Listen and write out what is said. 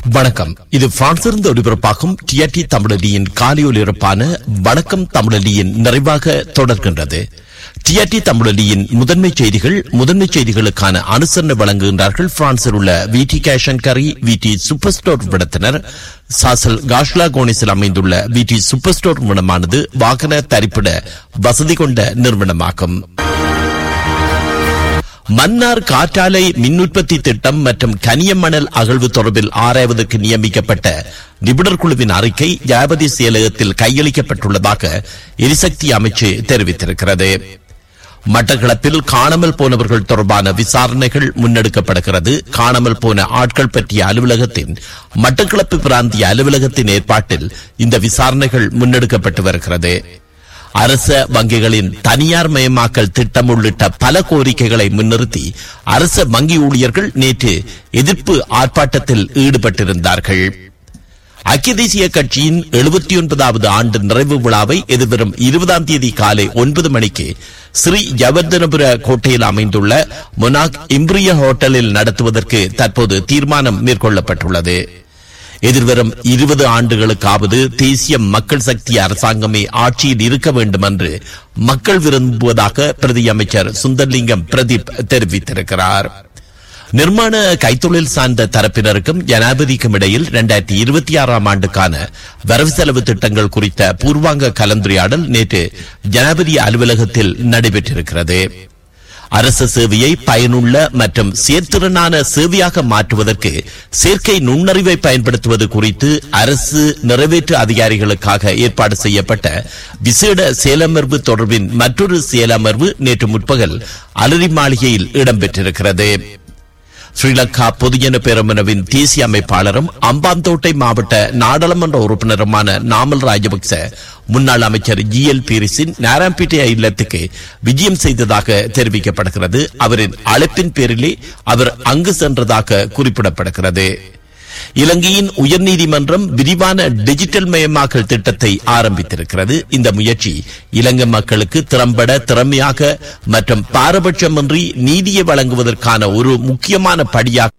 வணக்கம் இது பிரான்சிலிருந்து ஒளிபரப்பாகும் டிஆர்டி தமிழலியின் காலை ஒலிபரப்பான வணக்கம் தமிழலியின் நிறைவாக தொடர்கின்றது டிஆர்டி தமிழலியின் முதன்மை செய்திகள் முதன்மை செய்திகளுக்கான அனுசரணை வழங்குகின்றார்கள் பிரான்சில் உள்ள வி டி கேஷங்கரி வி டி சூப்பர் ஸ்டோர் விடத்தினர் சாசல் காஷ்லா கோனிஸில் அமைந்துள்ள வி டி சூப்பர் ஸ்டோர் நிறுவனமானது வாகன தரிப்பிட வசதி கொண்ட நிறுவனமாகும் மன்னார் காற்றாலை மின் உற்பத்தி திட்டம் மற்றும் கனியமணல் அகழ்வு தொடர்பில் ஆராய்வதற்கு நியமிக்கப்பட்ட நிபுணர் குழுவின் அறிக்கை ஜாபதி செயலகத்தில் கையளிக்கப்பட்டுள்ளதாக எரிசக்தி அமைச்சு தெரிவித்திருக்கிறது மட்டக்களப்பில் காணாமல் போனவர்கள் தொடர்பான விசாரணைகள் முன்னெடுக்கப்படுகிறது காணாமல் போன ஆட்கள் பற்றிய அலுவலகத்தின் மட்டக்களப்பு பிராந்திய அலுவலகத்தின் ஏற்பாட்டில் இந்த விசாரணைகள் முன்னெடுக்கப்பட்டு வருகிறது அரச வங்கிகளின் தனியார் மயமாக்கல் திட்டம் உள்ளிட்ட பல கோரிக்கைகளை முன்னிறுத்தி அரச வங்கி ஊழியர்கள் நேற்று எதிர்ப்பு ஆர்ப்பாட்டத்தில் ஈடுபட்டிருந்தார்கள் ஐக்கிய தேசிய கட்சியின் எழுபத்தி ஒன்பதாவது ஆண்டு நிறைவு விழாவை எதிர்வரும் இருபதாம் தேதி காலை ஒன்பது மணிக்கு ஸ்ரீ ஜவர்தனபுர கோட்டையில் அமைந்துள்ள மொனாக் இம்ப்ரிய ஹோட்டலில் நடத்துவதற்கு தற்போது தீர்மானம் மேற்கொள்ளப்பட்டுள்ளது எதிர்வரும் இருபது ஆண்டுகளுக்காவது தேசிய மக்கள் சக்தி அரசாங்கமே ஆட்சியில் இருக்க வேண்டும் என்று மக்கள் விரும்புவதாக பிரதி அமைச்சர் சுந்தர்லிங்கம் பிரதீப் தெரிவித்திருக்கிறார் நிர்மாண கைத்தொழில் சார்ந்த தரப்பினருக்கும் ஜனாதிபதிக்கும் இடையில் இரண்டாயிரத்தி இருபத்தி ஆறாம் ஆண்டுக்கான வரவு செலவு திட்டங்கள் குறித்த பூர்வாங்க கலந்துரையாடல் நேற்று ஜனாதிபதி அலுவலகத்தில் நடைபெற்றிருக்கிறது அரசு சேவையை பயனுள்ள மற்றும் சேர்த்திறனான சேவையாக மாற்றுவதற்கு செயற்கை நுண்ணறிவை பயன்படுத்துவது குறித்து அரசு நிறைவேற்று அதிகாரிகளுக்காக ஏற்பாடு செய்யப்பட்ட விசேட செயலமர்வு தொடர்பின் மற்றொரு செயலமர்வு நேற்று முற்பகல் அலரி மாளிகையில் இடம்பெற்றிருக்கிறது ஸ்ரீலங்கா பொதுஜன பேரமுனவின் தேசிய அமைப்பாளரும் அம்பாந்தோட்டை மாவட்ட நாடாளுமன்ற உறுப்பினருமான நாமல் ராஜபக்ச முன்னாள் அமைச்சர் ஜி எல் பீரிஸின் நாராயண்பேட்டை இல்லத்துக்கு விஜயம் செய்ததாக தெரிவிக்கப்படுகிறது அவரின் அழைப்பின் பேரிலே அவர் அங்கு சென்றதாக குறிப்பிடப்படுகிறது இலங்கையின் உயர்நீதிமன்றம் விரிவான டிஜிட்டல் மயமாக்கல் திட்டத்தை ஆரம்பித்திருக்கிறது இந்த முயற்சி இலங்கை மக்களுக்கு திறம்பட திறமையாக மற்றும் பாரபட்சமின்றி நீதியை வழங்குவதற்கான ஒரு முக்கியமான படியாக